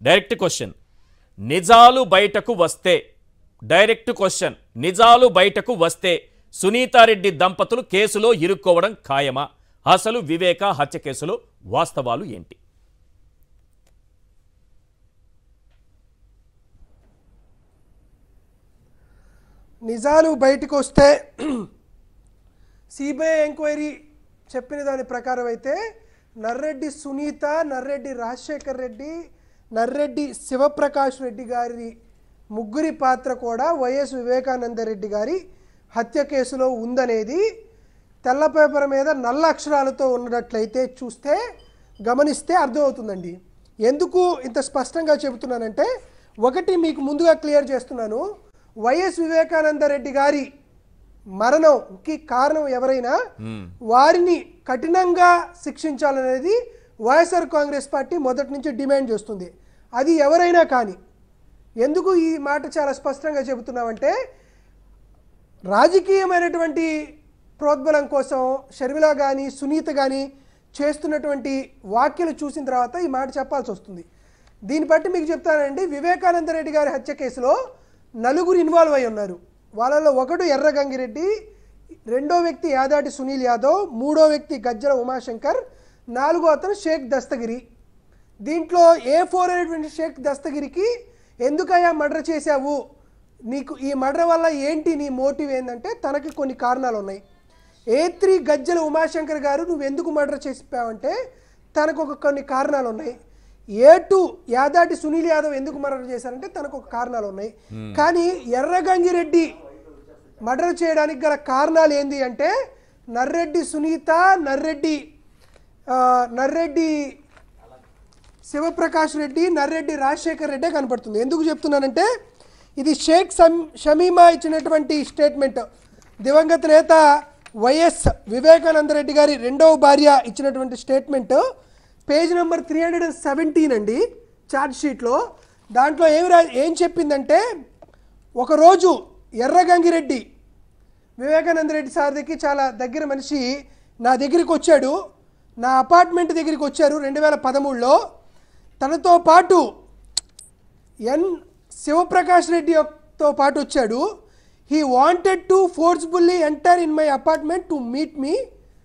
Direct question నిజాలు బయటకు వస్తే డైరెక్ట్ క్వశ్చన్ నిజాలు బయటకు వస్తే సునీతారెడ్డి దంపతులు కేసులో ఇరుక్కోవడం ఖాయమా అసలు వివేక హత్య కేసులో వాస్తవాలు ఏంటి నిజాలు బయటకు వస్తే సిబిఐ ఎంక్వైరీ చెప్పిన దాని ప్రకారం అయితే నర్రెడ్డి సునీత నర్రెడ్డి రాజశేఖర్ రెడ్డి నర్రెడ్డి శివప్రకాష్ రెడ్డి గారి ముగ్గురి పాత్ర కూడా వైఎస్ వివేకానంద రెడ్డి గారి హత్య కేసులో ఉందనేది తెల్ల పేపర్ మీద నల్ల అక్షరాలతో ఉన్నట్లయితే చూస్తే గమనిస్తే అర్థమవుతుందండి ఎందుకు ఇంత స్పష్టంగా చెబుతున్నానంటే ఒకటి మీకు ముందుగా క్లియర్ చేస్తున్నాను వైఎస్ వివేకానంద రెడ్డి గారి మరణంకి కారణం ఎవరైనా వారిని కఠినంగా శిక్షించాలనేది వైఎస్ఆర్ కాంగ్రెస్ పార్టీ మొదటి నుంచి డిమాండ్ చేస్తుంది అది ఎవరైనా కానీ ఎందుకు ఈ మాట చాలా స్పష్టంగా చెబుతున్నామంటే రాజకీయమైనటువంటి ప్రోద్బలం కోసం షర్మిల కానీ సునీత కానీ చేస్తున్నటువంటి వ్యాఖ్యలు చూసిన తర్వాత ఈ మాట చెప్పాల్సి వస్తుంది దీన్ని బట్టి మీకు చెప్తానండి వివేకానంద రెడ్డి గారి హత్య కేసులో నలుగురు ఇన్వాల్వ్ అయి ఉన్నారు వాళ్ళలో ఒకడు ఎర్ర గంగిరెడ్డి రెండో వ్యక్తి యాదాటి సునీల్ యాదవ్ మూడో వ్యక్తి గజ్జల ఉమాశంకర్ నాలుగో అతను షేక్ దస్తగిరి దీంట్లో ఏ ఫోర్ అనేటువంటి షేక్ దస్తగిరికి ఎందుకయ్యా మర్డర్ చేశావు నీకు ఈ మర్డర్ వల్ల ఏంటి నీ మోటివ్ ఏంటంటే తనకి కొన్ని కారణాలు ఉన్నాయి ఏ త్రీ గజ్జల ఉమాశంకర్ గారు నువ్వు ఎందుకు మర్డర్ చేసిపోయావంటే తనకు ఒక కొన్ని కారణాలు ఉన్నాయి ఏ టూ యాదాటి సునీల్ యాదవ్ ఎందుకు మర్డర్ చేశారంటే తనకు ఒక కారణాలు ఉన్నాయి కానీ ఎర్రగంగిరెడ్డి మర్డర్ చేయడానికి గల కారణాలు ఏంది అంటే నర్రెడ్డి సునీత నర్రెడ్డి ఆ, నర్రెడ్డి శివప్రకాష్ రెడ్డి నర్రెడ్డి రాజశేఖర్ రెడ్డే కనపడుతుంది ఎందుకు చెప్తున్నానంటే ఇది షేక్ సమ్ షమీమా ఇచ్చినటువంటి స్టేట్మెంట్ దివంగత నేత వైఎస్ వివేకానంద రెడ్డి గారి రెండవ భార్య ఇచ్చినటువంటి statement page number three hundred and seventeen అండి ఛార్జ్ షీట్లో దాంట్లో ఏమి రా ఏం చెప్పిందంటే ఒకరోజు ఎర్రగంగిరెడ్డి వివేకానంద రెడ్డి సార్ దగ్గరికి చాలా దగ్గర మనిషి నా దగ్గరికి వచ్చాడు నా అపార్ట్మెంట్ దగ్గరికి వచ్చారు రెండు వేల పదమూడులో తనతో పాటు ఎన్ శివప్రకాష్ రెడ్డి తో పాటు వచ్చాడు he wanted to forcefully enter in my apartment to meet me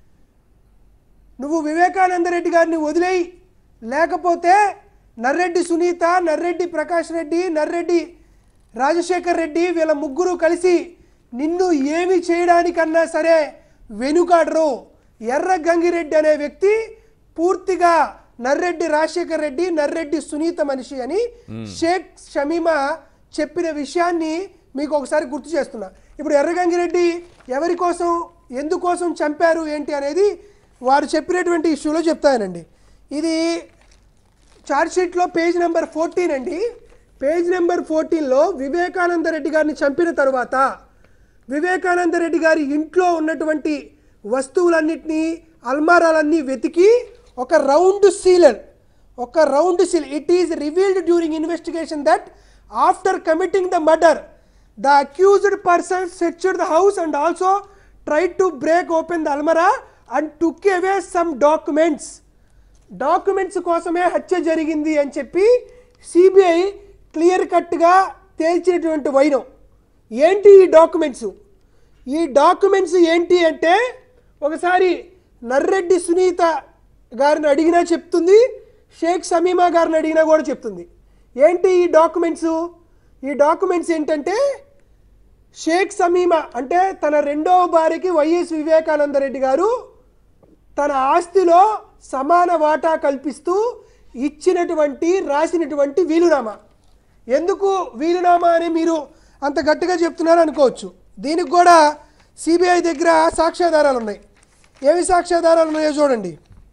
నువ్వు వివేకానంద రెడ్డి గారిని వదిలేయి లేకపోతే నర్రెడ్డి సునీత నర్రెడ్డి ప్రకాష్ రెడ్డి నర్రెడ్డి రాజశేఖర్ రెడ్డి వీళ్ళ ముగ్గురు కలిసి నిన్ను ఏమి చేయడానికన్నా సరే వెనుకాడరు ఎర్ర గంగిరెడ్డి అనే వ్యక్తి పూర్తిగా నర్రెడ్డి రాజశేఖర్ రెడ్డి నర్రెడ్డి సునీత మనిషి అని షేక్ షమీమా చెప్పిన విషయాన్ని మీకు ఒకసారి గుర్తు చేస్తున్నా ఇప్పుడు ఎర్రగంగిరెడ్డి ఎవరి కోసం ఎందుకోసం చంపారు ఏంటి అనేది వారు చెప్పినటువంటి ఇష్యూలో చెప్తానండి ఇది చార్జ్షీట్లో పేజ్ నెంబర్ ఫోర్టీన్ అండి పేజ్ నెంబర్ ఫోర్టీన్లో వివేకానంద రెడ్డి గారిని చంపిన తర్వాత వివేకానంద రెడ్డి గారి ఇంట్లో ఉన్నటువంటి వస్తువులన్నిటినీ అల్మారాలన్నీ వెతికి ఒక రౌండ్ సీలర్ ఒక round seal it is revealed during investigation that after committing the murder the accused person searched the house and also try to break open the అల్మరా and took away some documents documents కోసమే హత్య జరిగింది అని చెప్పి CBI clear కట్గా తేల్చినటువంటి వైనం ఏంటి ఈ డాక్యుమెంట్స్ ఈ డాక్యుమెంట్స్ ఏంటి అంటే ఒకసారి నర్రెడ్డి సునీత గారిని అడిగినా చెప్తుంది షేక్ సమీమా గారిని అడిగినా కూడా చెప్తుంది ఏంటి ఈ డాక్యుమెంట్స్ ఈ డాక్యుమెంట్స్ ఏంటంటే షేక్ సమీమా అంటే తన రెండవ భార్యకి వైఎస్ వివేకానంద రెడ్డి గారు తన ఆస్తిలో సమాన వాటా కల్పిస్తూ ఇచ్చినటువంటి రాసినటువంటి వీలునామా ఎందుకు వీలునామా అని మీరు అంత గట్టిగా చెప్తున్నారు అనుకోవచ్చు దీనికి కూడా సిబిఐ దగ్గర సాక్ష్యాధారాలు ఉన్నాయి ఏమి సాక్ష్యాధారాలు ఉన్నాయో చూడండి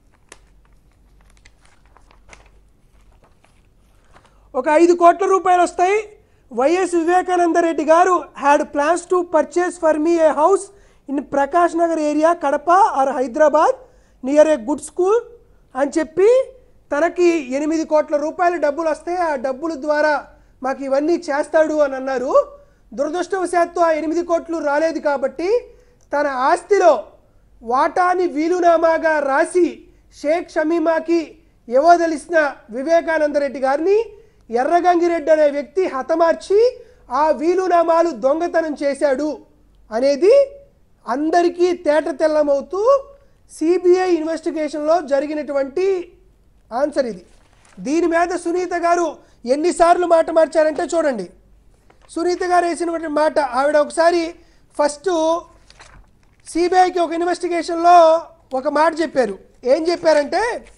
ఒక ఐదు కోట్ల రూపాయలు వస్తాయి YS Vivekananda Reddy garu had plans to purchase for me a house in Prakash Nagar area Kadapa or Hyderabad near a good school అని చెప్పి తనకి ఎనిమిది కోట్ల రూపాయల డబ్బులు వస్తాయి ఆ డబ్బుల ద్వారా మాకు ఇవన్నీ చేస్తాడు అని అన్నారు దురదృష్టవశాత్తు ఆ ఎనిమిది కోట్లు రాలేదు కాబట్టి తన ఆస్తిలో వాటాని వీలునామాగా రాసి షేక్ షమీమాకి ఇవ్వదలిసిన వివేకానంద రెడ్డి గారిని ఎర్రగంగిరెడ్డి అనే వ్యక్తి హతమార్చి ఆ వీలునామాలు దొంగతనం చేశాడు అనేది అందరికీ తేట తెల్లమవుతూ సిబిఐ ఇన్వెస్టిగేషన్లో జరిగినటువంటి ఆన్సర్ ఇది దీని మీద సునీత గారు ఎన్నిసార్లు మాట మార్చారంటే చూడండి సునీత గారు వేసినటువంటి మాట ఆవిడ ఒకసారి ఫస్ట్ సిబిఐకి ఒక ఇన్వెస్టిగేషన్లో ఒక మాట చెప్పారు ఏం చెప్పారంటే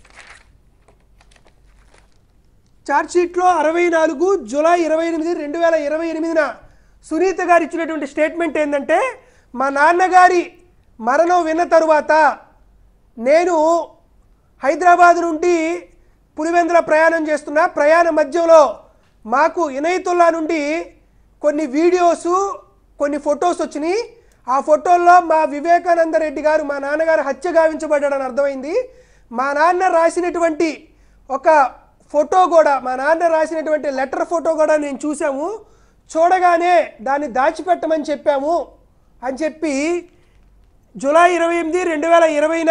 ఛార్జ్షీట్లో అరవై నాలుగు జూలై ఇరవై ఎనిమిది రెండు వేల ఇరవై ఎనిమిదిన సునీత గారు ఇచ్చినటువంటి స్టేట్మెంట్ ఏంటంటే మా నాన్నగారి మరణం విన్న తరువాత నేను హైదరాబాద్ నుండి పులివెందుల ప్రయాణం చేస్తున్నా ప్రయాణ మధ్యలో మాకు ఇనైతుల్లా నుండి కొన్ని వీడియోస్ కొన్ని ఫొటోస్ వచ్చినాయి ఆ ఫోటోల్లో మా వివేకానంద రెడ్డి గారు మా నాన్నగారు హత్య గావించబడ్డాడని అర్థమైంది మా నాన్న రాసినటువంటి ఒక ఫోటో కూడా మా నాన్న రాసినటువంటి లెటర్ ఫోటో కూడా నేను చూసాము చూడగానే దాన్ని దాచిపెట్టమని చెప్పాము అని చెప్పి జూలై ఇరవై ఎనిమిది రెండు వేల ఇరవైన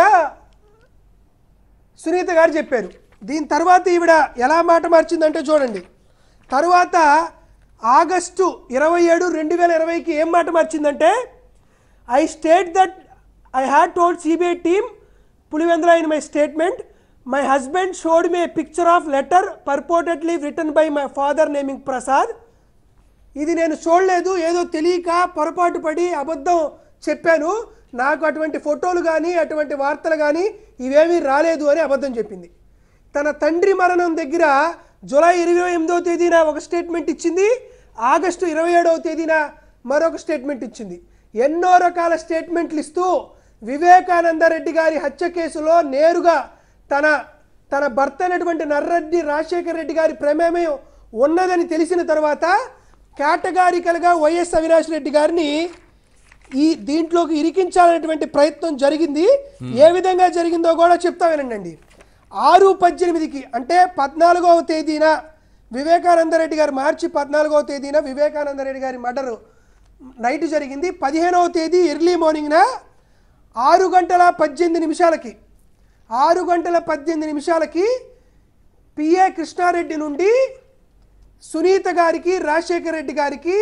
సునీత గారు చెప్పారు దీని తర్వాత ఈవిడ ఎలా మాట మార్చిందంటే చూడండి తరువాత ఆగస్టు ఇరవై ఏడు రెండు వేల ఇరవైకి ఏం మాట మార్చిందంటే I state that I had told CBI team Pulivendula in my statement my husband showed me picture of letter purportedly return by my father naming Prasad ఇది నేను చూడలేదు ఏదో తెలియక పొరపాటు పడి అబద్ధం చెప్పాను నాకు అటువంటి ఫోటోలు కానీ అటువంటి వార్తలు కానీ ఇవేమీ రాలేదు అని అబద్ధం చెప్పింది తన తండ్రి మరణం దగ్గర జూలై ఇరవై ఎనిమిదవ తేదీన ఒక స్టేట్మెంట్ ఇచ్చింది ఆగస్టు ఇరవై ఏడవ తేదీన మరొక స్టేట్మెంట్ ఇచ్చింది ఎన్నో రకాల స్టేట్మెంట్లు ఇస్తూ వివేకానంద రెడ్డి గారి హత్య కేసులో నేరుగా తన తన భర్త అయినటువంటి నర్రెడ్డి రాజశేఖర రెడ్డి గారి ప్రమేయం ఉన్నదని తెలిసిన తర్వాత కేటగారికలుగా వైఎస్ అవినాష్ రెడ్డి గారిని ఈ దీంట్లోకి ఇరికించాలనేటువంటి ప్రయత్నం జరిగింది ఏ విధంగా జరిగిందో కూడా చెప్తా వినండి ఆరు పద్దెనిమిదికి అంటే పద్నాలుగవ తేదీన వివేకానంద రెడ్డి గారు మార్చి పద్నాలుగవ తేదీన వివేకానంద రెడ్డి గారి మర్డర్ నైట్ జరిగింది పదిహేనవ తేదీ ఎర్లీ మార్నింగ్న ఆరు గంటల పద్దెనిమిది నిమిషాలకి ఆరు గంటల పద్దెనిమిది నిమిషాలకి పిఏ కృష్ణారెడ్డి నుండి సునీత గారికి రాజశేఖర రెడ్డి గారికి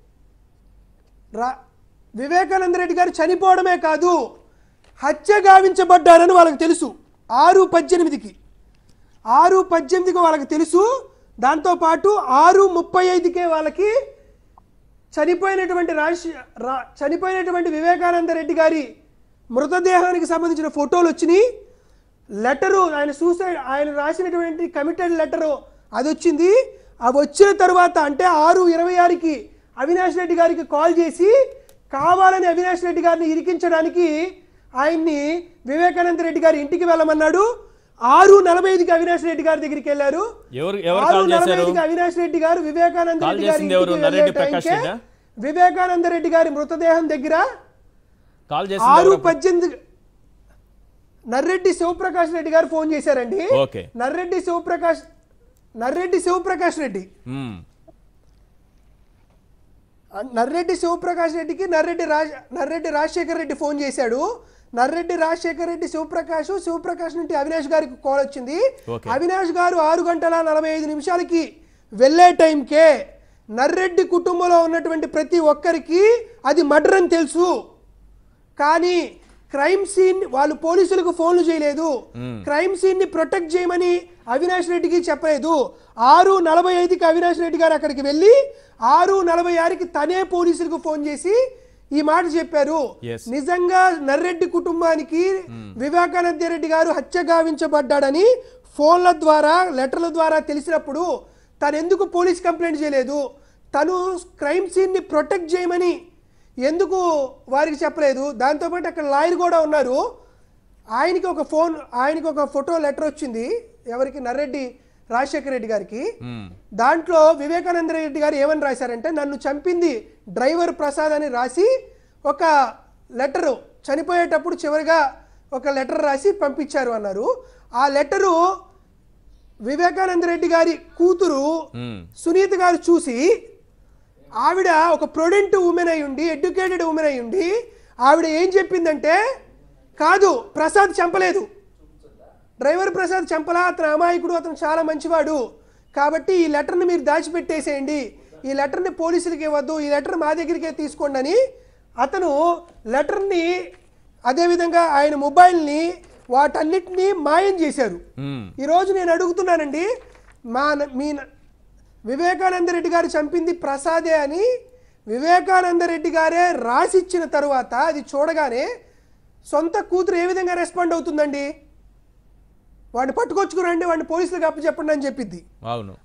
రా వివేకానంద రెడ్డి గారు చనిపోవడమే కాదు హత్య గావించబడ్డారని వాళ్ళకి తెలుసు ఆరు పద్దెనిమిదికి ఆరు పద్దెనిమిదికి వాళ్ళకి తెలుసు దాంతోపాటు ఆరు ముప్పై ఐదుకే వాళ్ళకి చనిపోయినటువంటి రాజ రా చనిపోయినటువంటి వివేకానంద రెడ్డి గారి మృతదేహానికి సంబంధించిన ఫోటోలు వచ్చినాయి లెటరు ఆయన సూసైడ్ ఆయన రాసినటువంటి కమిటెడ్ లెటరు అది వచ్చింది అవి వచ్చిన తర్వాత అంటే ఆరు ఇరవై ఆరుకి అవినాష్ రెడ్డి గారికి కాల్ చేసి కావాలని అవినాష్ రెడ్డి గారిని ఇరికించడానికి ఆయన్ని వివేకానంద రెడ్డి గారి ఇంటికి వెళ్ళమన్నాడు ఆరు నలభై ఐదుకి అవినాష్ రెడ్డి గారి దగ్గరికి వెళ్ళారు ఎవరు ఎవరు ఆరు కాల్ నలభై చేశారు ఐదుకి అవినాష్ రెడ్డి గారు వివేకానంద కాల్ రెడ్డి గారి చేసింది ఎవరు? ఇంటికి నర్రెడ్డి వెళ్ళే ప్రకాష్ టైంకే రెడ్డా? వివేకానంద రెడ్డి గారి మృతదేహం దగ్గర కాల్ చేసింది ఆరు ఎవరు? పద్దెనిమిది నర్రెడ్డి శివప్రకాష్ రెడ్డి గారు ఫోన్ చేశారండి ఓకే. నర్రెడ్డి శివప్రకాష్ నర్రెడ్డి శివప్రకాష్ రెడ్డి మ్మ్. ఆ నర్రెడ్డి శివప్రకాష్ రెడ్డికి నర్రెడ్డి రాజ నర్రెడ్డి రాజశేఖర్ రెడ్డి ఫోన్ చేశాడు నర్రెడ్డి రాజశేఖర్ రెడ్డి శివప్రకాష్ శివప్రకాష్ నుండి అవినాష్ గారికి కాల్ వచ్చింది ఓకే. అవినాష్ గారు ఆరు గంటల నలభై ఐదు నిమిషాలకి వెళ్ళే టైంకే నర్రెడ్డి కుటుంబంలో ఉన్నటువంటి ప్రతి ఒక్కరికి అది మర్డర్ అని తెలుసు కానీ క్రైమ్ సీన్ వాళ్ళు పోలీసులకు ఫోన్లు చేయలేదు క్రైమ్ సీన్ ని ప్రొటెక్ట్ చేయమని అవినాష్ రెడ్డికి చెప్పలేదు ఆరు నలభై ఐదుకి అవినాష్ రెడ్డి గారు అక్కడికి వెళ్ళి ఆరు నలభై ఆరుకి తనే పోలీసులకు ఫోన్ చేసి ఈ మాట చెప్పారు Yes. నిజంగా నర్రెడ్డి కుటుంబానికి వివేకానంద రెడ్డి గారు హత్య గావించబడ్డాడని ఫోన్ల ద్వారా లెటర్ల ద్వారా తెలిసినప్పుడు తను ఎందుకు పోలీస్ కంప్లైంట్ చేయలేదు తను క్రైమ్ సీన్ని ప్రొటెక్ట్ చేయమని ఎందుకు వారికి చెప్పలేదు దాంతోపాటు అక్కడ లాయర్ కూడా ఉన్నారు ఆయనకి ఒక ఫోన్ ఆయనకి ఒక ఫోటో లెటర్ వచ్చింది ఎవరికి నర్రెడ్డి రాజశేఖర రెడ్డి గారికి మ్మ్. దాంట్లో వివేకానంద రెడ్డి గారు ఏమని రాశారంటే నన్ను చంపింది డ్రైవర్ ప్రసాద్ అని రాసి ఒక లెటరు చనిపోయేటప్పుడు చివరిగా ఒక లెటర్ రాసి పంపించారు అన్నారు ఆ లెటరు వివేకానంద రెడ్డి గారి కూతురు మ్మ్. సునీత గారు చూసి ఆవిడ ఒక ప్రొడెంట్ ఉమెన్ అయి ఉండి ఎడ్యుకేటెడ్ ఉమెన్ అయి ఉండి ఆవిడ ఏం చెప్పిందంటే కాదు ప్రసాద్ చంపలేదు డ్రైవర్ ప్రసాద్ చంపలా అతను అమాయకుడు అతను చాలా మంచివాడు కాబట్టి ఈ లెటర్ని మీరు దాచిపెట్టేసేయండి ఈ లెటర్ని పోలీసులకి ఇవ్వద్దు ఈ లెటర్ మా దగ్గరికే తీసుకోండి అని అతను లెటర్ని అదేవిధంగా ఆయన మొబైల్ని వాటన్నిటినీ మాయం చేశారు మ్మ్. ఈరోజు నేను అడుగుతున్నానండి మా న- మీ న- వివేకానంద రెడ్డి గారు చంపింది ప్రసాదే అని వివేకానంద రెడ్డి గారే రాసిచ్చిన తరువాత అది చూడగానే సొంత కూతురు ఏ విధంగా రెస్పాండ్ అవుతుందండి వాడిని పట్టుకొచ్చుకురండి వాడిని పోలీసులకు అప్పచెప్పండి అని చెప్పిద్ది అవును